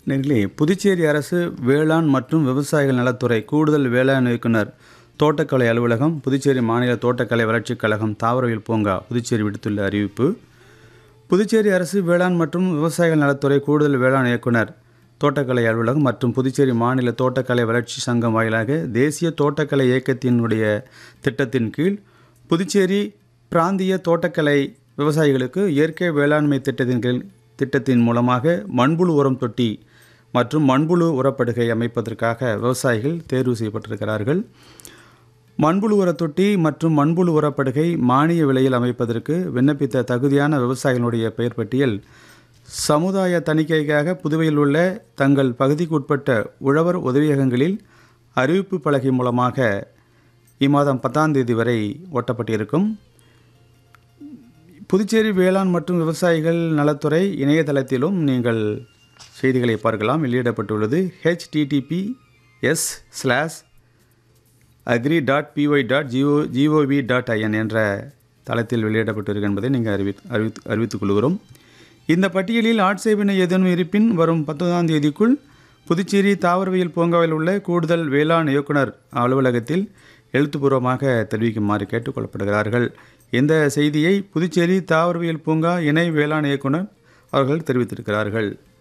நேர்களே புதுச்சேரி அரசு வேளாண் மற்றும் விவசாயிகள் நலத்துறை கூடுதல் வேளாண் இயக்குனர் தோட்டக்கலை அலுவலகம் புதுச்சேரி மாநில தோட்டக்கலை வளர்ச்சிக் கழகம் தாவரவியல் பூங்கா புதுச்சேரி விடுத்துள்ள அறிவிப்பு புதுச்சேரி அரசு வேளாண் மற்றும் விவசாயிகள் நலத்துறை கூடுதல் வேளாண் இயக்குனர் தோட்டக்கலை அலுவலகம் மற்றும் புதுச்சேரி மாநில தோட்டக்கலை வளர்ச்சி சங்கம் வாயிலாக தேசிய தோட்டக்கலை இயக்கத்தினுடைய திட்டத்தின் கீழ் புதுச்சேரி பிராந்திய தோட்டக்கலை விவசாயிகளுக்கு இயற்கை வேளாண்மை திட்டத்தின் கீழ் திட்டத்தின் மூலமாக மண்புழு உரம் தொட்டி மற்றும் மண்புழு உரப்படுகை அமைப்பதற்காக விவசாயிகள் தேர்வு செய்யப்பட்டிருக்கிறார்கள் மண்புழு உரத் தொட்டி மற்றும் மண்புழு உரப்படுகை மானிய விலையில் அமைப்பதற்கு விண்ணப்பித்த தகுதியான விவசாயிகளுடைய பெயர் பட்டியல் சமுதாய தணிக்கைக்காக புதுவையில் உள்ள தங்கள் பகுதிக்கு உட்பட்ட உழவர் உதவியகங்களில் அறிவிப்பு பலகை மூலமாக இம்மாதம் பத்தாம் தேதி வரை ஒட்டப்பட்டிருக்கும் புதுச்சேரி வேளாண் மற்றும் விவசாயிகள் நலத்துறை இணையதளத்திலும் நீங்கள் செய்திகளை பார்க்கலாம் வெளியிடப்பட்டுள்ளது HTTP S slash agri dot PY dot GO GOV dot IN என்ற தளத்தில் வெளியிடப்பட்டிருக்கு என்பதை நீங்கள் அறிவி அறிவித்து அறிவித்துக் கொள்கிறோம் இந்த பட்டியலில் ஆட்சேபனை ஏதேனும் இருப்பின் வரும் பத்தொன்பதாம் தேதிக்குள் புதுச்சேரி தாவரவியல் பூங்காவில் உள்ள கூடுதல் வேளாண் இயக்குனர் அலுவலகத்தில் எழுத்துப்பூர்வமாக தெரிவிக்குமாறு கேட்டுக்கொள்ளப்படுகிறார்கள் இந்த செய்தியை புதுச்சேரி தாவரவியல் பூங்கா இணை வேளாண் இயக்குனர் அவர்கள் தெரிவித்திருக்கிறார்கள்